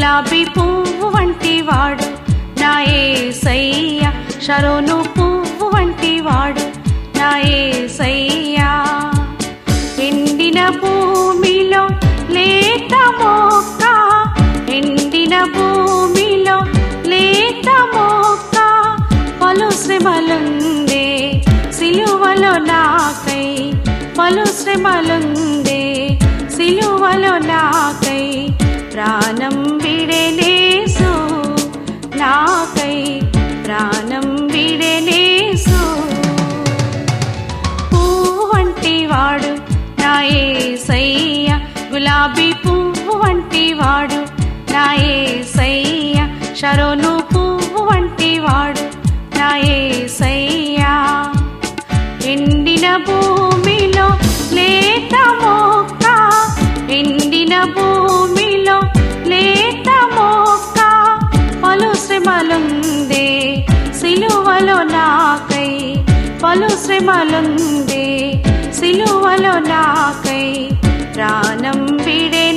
గులాబీ పువ్వు వంటి వాడు నా ఏసయ్య షరోను పువ్వు వంటి వాడు నా ఏసయ్యా ఎండిన భూమిలో లేత మొక్క ఎండిన భూమిలో లేత మొక్క పలు శ్రమలుందే సిలువలో నాకై పలు శ్రమలుందే సిలువలో నాకై ప్రాణం విడలేసు నాకై ప్రాణం విడలేసు పువ్వు వంటి వాడు నా ఏసయ్య గులాబీ పువ్వు వంటి వాడు నా ఏసయ్య షరోను పువ్వు వంటి వాడు నా ఏసయ్యా ఎండిన భూమిలో లేత మొక్క ఎండిన భూమిలో లేత మొక్క పలు శ్రమలుందే సిలువలో నాకై పలు శ్రమలుందే సిలువలో నాకై ప్రాణం విడే